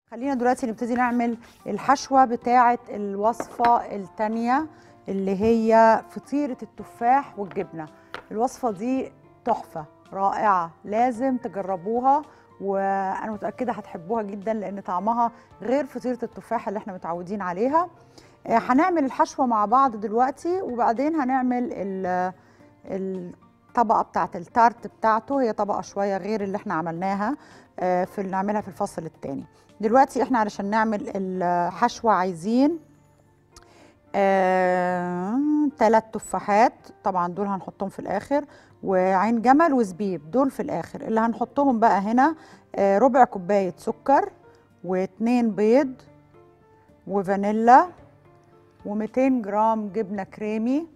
خلينا دلوقتي نبتدي نعمل الحشوة بتاعة الوصفة التانية اللي هي فطيرة التفاح والجبنة الوصفة دي تحفة رائعة لازم تجربوها وأنا متأكدة هتحبوها جدا لأن طعمها غير فطيرة التفاح اللي احنا متعودين عليها آه، هنعمل الحشوة مع بعض دلوقتي وبعدين هنعمل ال- الطبقة بتاعة التارت بتاعته هي طبقة شوية غير اللي احنا عملناها آه، في اللي نعملها في الفصل التاني دلوقتي احنا علشان نعمل الحشوة عايزين آه، تلات تفاحات طبعا دول هنحطهم في الاخر وعين جمل وزبيب دول في الاخر اللي هنحطهم بقى هنا آه، ربع كوباية سكر واتنين بيض وفانيلا و200 جرام جبنة كريمي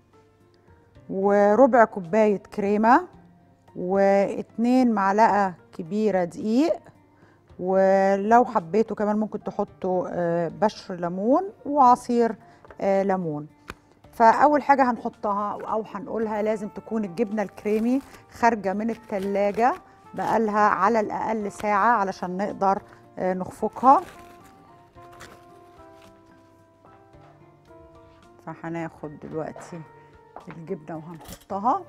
وربع كوباية كريمة واتنين معلقة كبيرة دقيق ولو حبيتوا كمان ممكن تحطوا آه، بشر ليمون وعصير آه، ليمون فأول حاجة هنحطها أو هنقولها لازم تكون الجبنة الكريمي خارجة من التلاجة بقالها على الأقل ساعة علشان نقدر آه، نخفقها فهناخد دلوقتي الجبنة وهنحطها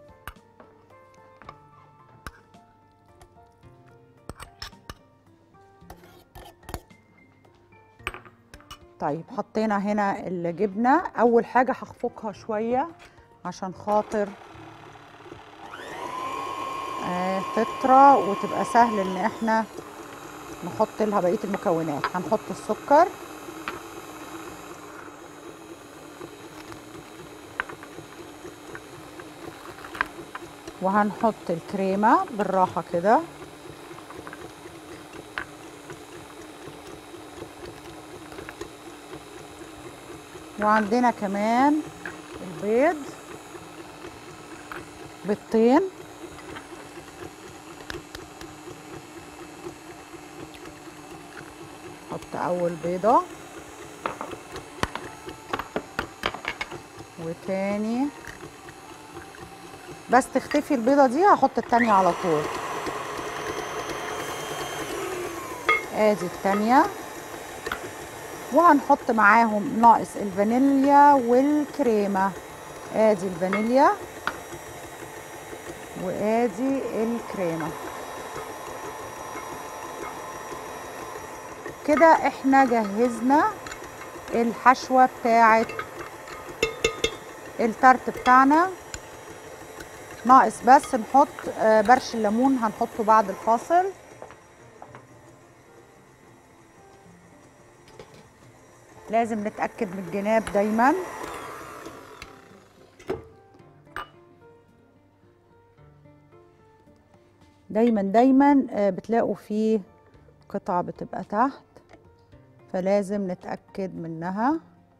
طيب حطينا هنا الجبنة أول حاجة هخفقها شوية عشان خاطر آه، تطرى وتبقى سهل إن احنا نحط لها بقية المكونات هنحط السكر وهنحط الكريمة بالراحة كده وعندنا كمان البيض بيضتين نحط أول بيضة وتاني بس تختفي البيضة دي هحط التانية على طول ادي التانية وهنحط معاهم ناقص الفانيليا والكريمة ادي الفانيليا وادي الكريمة كده احنا جهزنا الحشوة بتاعت التارت بتاعنا ناقص بس نحط آه، برش الليمون هنحطه بعد الفاصل لازم نتأكد من الجناب دايما دايما دايما آه، بتلاقوا فيه قطعة بتبقى تحت فلازم نتأكد منها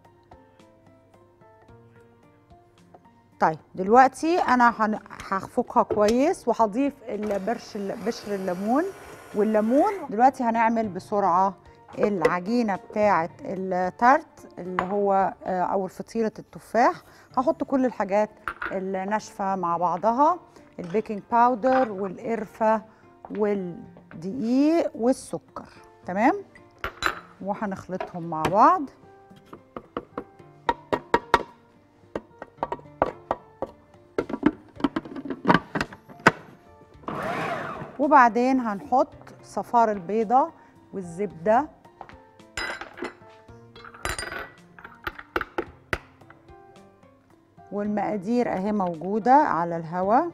طيب دلوقتي انا هن- هخفقها كويس وهضيف البرش بشر الليمون والليمون دلوقتي هنعمل بسرعه العجينه بتاعه التارت اللي هو آه، او فطيره التفاح هحط كل الحاجات الناشفه مع بعضها البيكنج باودر والقرفه والدقيق والسكر تمام وهنخلطهم مع بعض وبعدين هنحط صفار البيضة والزبدة والمقادير اهي موجودة على الهوا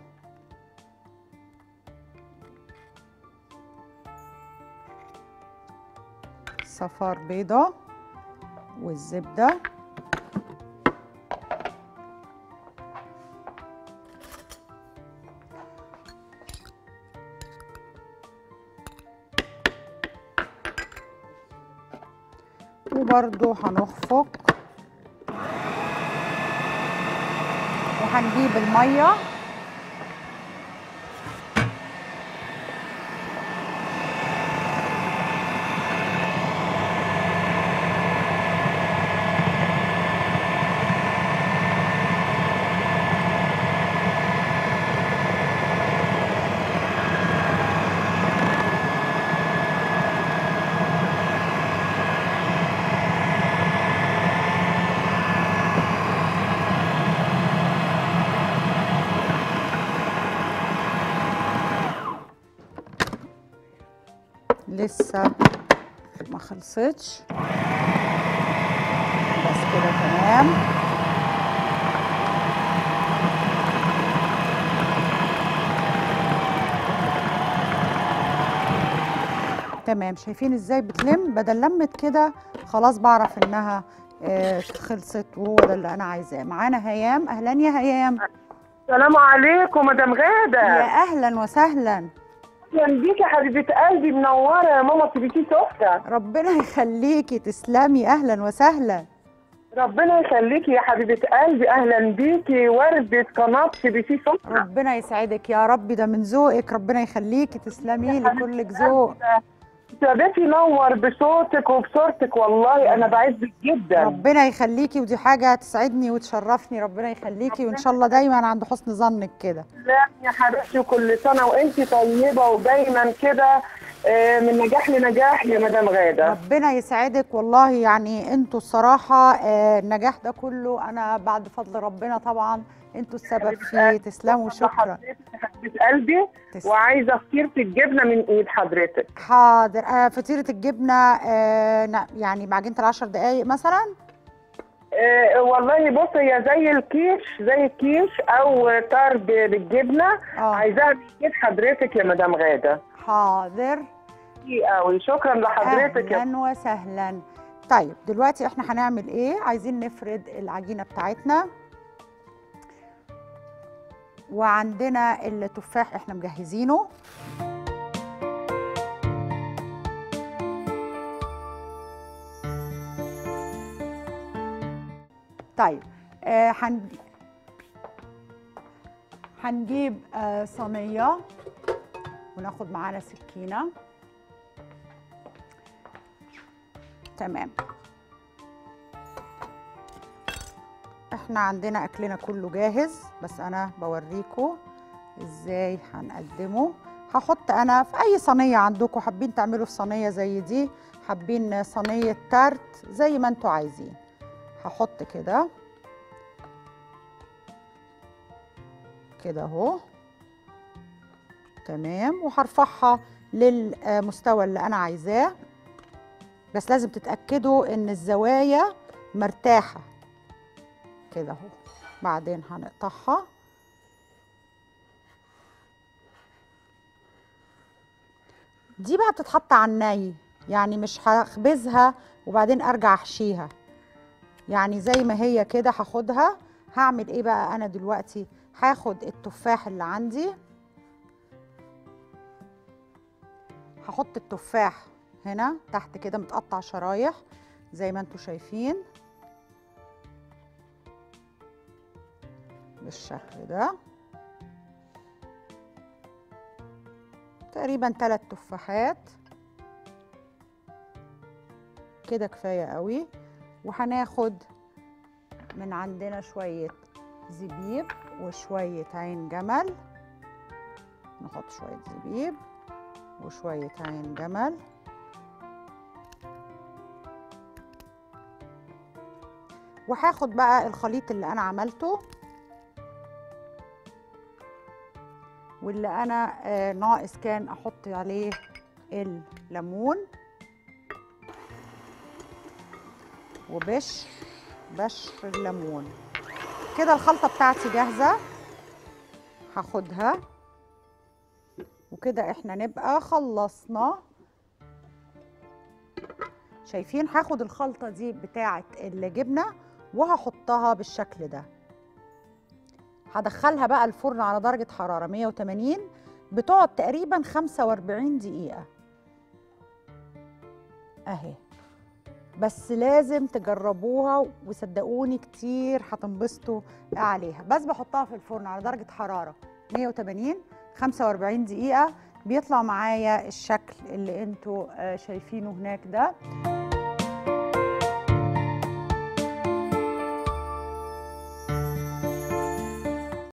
صفار بيضة والزبدة وبرضو هنخفق وهنجيب المية لسه ما خلصتش بس كده تمام تمام شايفين ازاي بتلم بدل لمت كده خلاص بعرف انها آه، خلصت وهو ده اللي انا عايزاه معانا هيام اهلا يا هيام السلام عليكم مدام غادة يا اهلا وسهلا اهلا بيكي يا حبيبة قلبي منورة يا ماما تبيتي سفرة ربنا يخليكي تسلمي اهلا وسهلا ربنا يخليكي يا حبيبة قلبي اهلا بيكي وردة قناة تبيتي سفرة ربنا يسعدك يا رب ده من ذوقك ربنا يخليكي تسلمي لي كلك ذوق بيتي نور بصوتك وبصورتك والله انا بعزك جدا ربنا يخليكي ودي حاجه تسعدني وتشرفني ربنا يخليكي وان شاء الله دايما عند حسن ظنك كده لا يا حبيبتي وكل سنة وانتي طيبة ودايما كده آه، من نجاح لنجاح يا مدام غادة ربنا يسعدك والله يعني انتوا الصراحه آه، النجاح ده كله انا بعد فضل ربنا طبعا انتوا السبب فيه تسلموا شكرا حضرتك يا حبيبة قلبي تسلم. وعايزة فطيرة الجبنة من ايد حضرتك حاضر آه فطيره الجبنه آه نا- يعني بعجينه العشر دقايق مثلا آه، والله بص هي زي الكيش زي الكيش او طرب بالجبنه اه عايزاها من ايد حضرتك يا مدام غاده حاضر كتير قوي شكرا لحضرتك يا اهلا وسهلا طيب دلوقتي احنا هنعمل ايه عايزين نفرد العجينه بتاعتنا وعندنا التفاح احنا مجهزينه طيب آه هن... هنجيب آه صينيه وناخد معانا سكينه تمام احنا عندنا اكلنا كله جاهز بس انا بوريكم ازاي هنقدمه هحط انا في اي صينيه عندكم حابين تعملوا في صينيه زي دي حابين صينيه تارت زي ما انتوا عايزين هحط كده كده اهو تمام وهرفعها للمستوى اللي انا عايزاه بس لازم تتاكدوا ان الزوايا مرتاحه كده اهو بعدين هنقطعها دي بقى بتتحط على الني يعني مش هخبزها وبعدين ارجع احشيها يعني زي ما هي كده هاخدها هعمل ايه بقى انا دلوقتي هاخد التفاح اللي عندي هحط التفاح هنا تحت كده متقطع شرايح زي ما انتوا شايفين بالشكل ده تقريبا ثلاث تفاحات كده كفايه قوي وهناخد من عندنا شويه زبيب وشويه عين جمل نحط شويه زبيب وشويه عين جمل وهاخد بقى الخليط اللي انا عملته واللي انا آه ناقص كان احط عليه الليمون وبش بشر الليمون كده الخلطه بتاعتي جاهزه هاخدها وكده احنا نبقى خلصنا شايفين هاخد الخلطه دي بتاعه الجبنه وهحطها بالشكل ده هدخلها بقى الفرن على درجه حراره 180 بتقعد تقريبا 45 دقيقه اهي بس لازم تجربوها وصدقوني كتير هتنبسطوا عليها بس بحطها في الفرن على درجه حراره 180 45 دقيقه بيطلع معايا الشكل اللي انتوا آه، شايفينه هناك ده